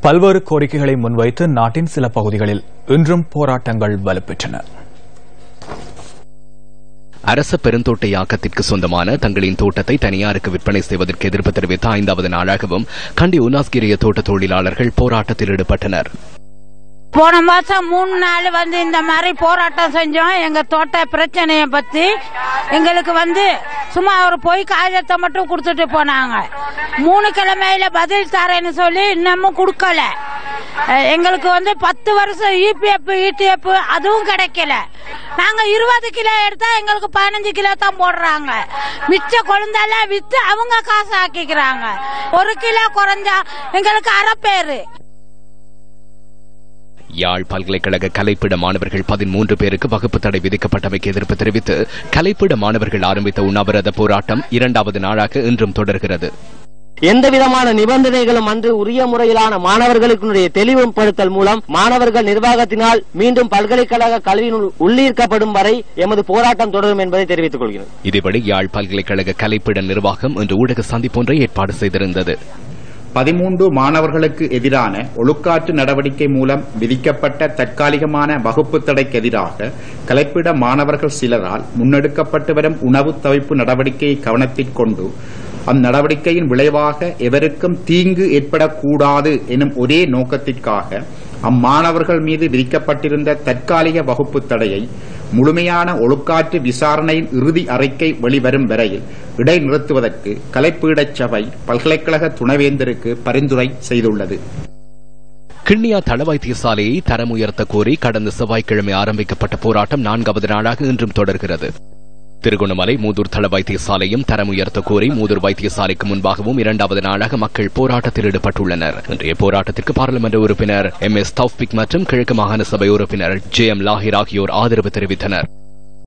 பல்வேறு கோரிக்கைகளை முன்வைத்து நாட்டின் சில பகுதிகளில் இன்றும் போராட்டங்கள் வலுப்பெற்றன அரச பெருந்தோட்ட இயக்கத்திற்கு சொந்தமான தங்களின் தோட்டத்தை தனியாருக்கு விற்பனை செய்வதற்கு எதிர்ப்பு தெரிவித்த ஐந்தாவது நாளாகவும் கண்டி உனாஸ்கிரிய தோட்ட தொழிலாளர்கள் போராட்டத்தில் ஈடுபட்டனர் போன மாசம் மூணு நாள் வந்து இந்த மாதிரி போராட்டம் செஞ்சோம் எங்க தோட்ட பிரச்சனைய பத்தி எங்களுக்கு வந்து சும்மா ஒரு பொய் காகிதத்தை மட்டும் கொடுத்துட்டு போனாங்க மூணு கிழமையில பதில் தரேன்னு சொல்லி இன்னமும் கொடுக்கல அஹ் எங்களுக்கு வந்து பத்து வருஷம் இபிஎஃப் இடிஎஃப் அதுவும் கிடைக்கல நாங்க இருபது கிலோ எடுத்தா எங்களுக்கு பதினஞ்சு கிலோ தான் போடுறாங்க மிச்ச கொழுந்தெல்லாம் வித்து அவங்க காசு ஆக்கிக்கிறாங்க ஒரு கிலோ குறைஞ்சா எங்களுக்கு அரை பேரு யாழ் பல்கலைக்கழக கலைப்பிட மாணவர்கள் பதிமூன்று பேருக்கு வகுப்பு தடை விதிக்கப்பட்டமைக்கு எதிர்ப்பு தெரிவித்து கலைப்பிட மாணவர்கள் ஆரம்பித்த உண்ணாவிரத போராட்டம் இரண்டாவது நாளாக இன்றும் தொடர்கிறது எந்த விதமான நிபந்தனைகளும் அன்று உரிய முறையிலான மாணவர்களுக்குடைய தெளிவுபடுத்தல் மூலம் மாணவர்கள் நிர்வாகத்தினால் மீண்டும் பல்கலைக்கழக கல்வியினுள் உள்ளீர்க்கப்படும் வரை எமது போராட்டம் தொடரும் என்பதை தெரிவித்துக் கொள்கிறோம் இதேபடி யாழ் பல்கலைக்கழக கலைப்பிட நிர்வாகம் இன்று ஊடக சந்திப்பொன்றை ஏற்பாடு செய்திருந்தது பதிமூன்று மாணவர்களுக்கு எதிரான ஒழுக்காற்று நடவடிக்கை மூலம் விதிக்கப்பட்ட தற்காலிகமான வகுப்பு தடைக்கு எதிராக கலைப்பிட மாணவர்கள் சிலரால் முன்னெடுக்கப்பட்டு வரும் உணவு தவிப்பு நடவடிக்கையை கவனத்தில் கொண்டு அந்நடவடிக்கையின் விளைவாக எவருக்கும் தீங்கு ஏற்படக்கூடாது எனும் ஒரே நோக்கத்திற்காக அம்மாணவர்கள் மீது விதிக்கப்பட்டிருந்த தற்காலிக வகுப்பு தடையை முழுமையான ஒழுக்காற்று விசாரணையின் இறுதி அறிக்கை வெளிவரும் வரையில் இடைநிறுத்துவதற்கு கலைப்பீடச் சபை பல்கலைக்கழக துணைவேந்தருக்கு பரிந்துரை செய்துள்ளது கிண்ணியா தள வைத்தியசாலையை தரம் உயர்த்த கோரி கடந்த செவ்வாய்க்கிழமை ஆரம்பிக்கப்பட்ட போராட்டம் நான்காவது நாளாக இன்றும் தொடர்கிறது திருகோணமலை மூதூர் தள வைத்தியசாலையும் தரம் உயர்த்த கோரி மூதூர் வைத்தியசாலைக்கு முன்பாகவும் இரண்டாவது நாளாக மக்கள் போராட்டத்தில் ஈடுபட்டுள்ளனர் இன்றைய போராட்டத்திற்கு பாராளுமன்ற உறுப்பினர் எம் எஸ் தௌஃபிக் மற்றும் கிழக்கு மாகாண சபை உறுப்பினர் ஜே எம் லாஹிர் ஆகியோர் ஆதரவு தெரிவித்தனர்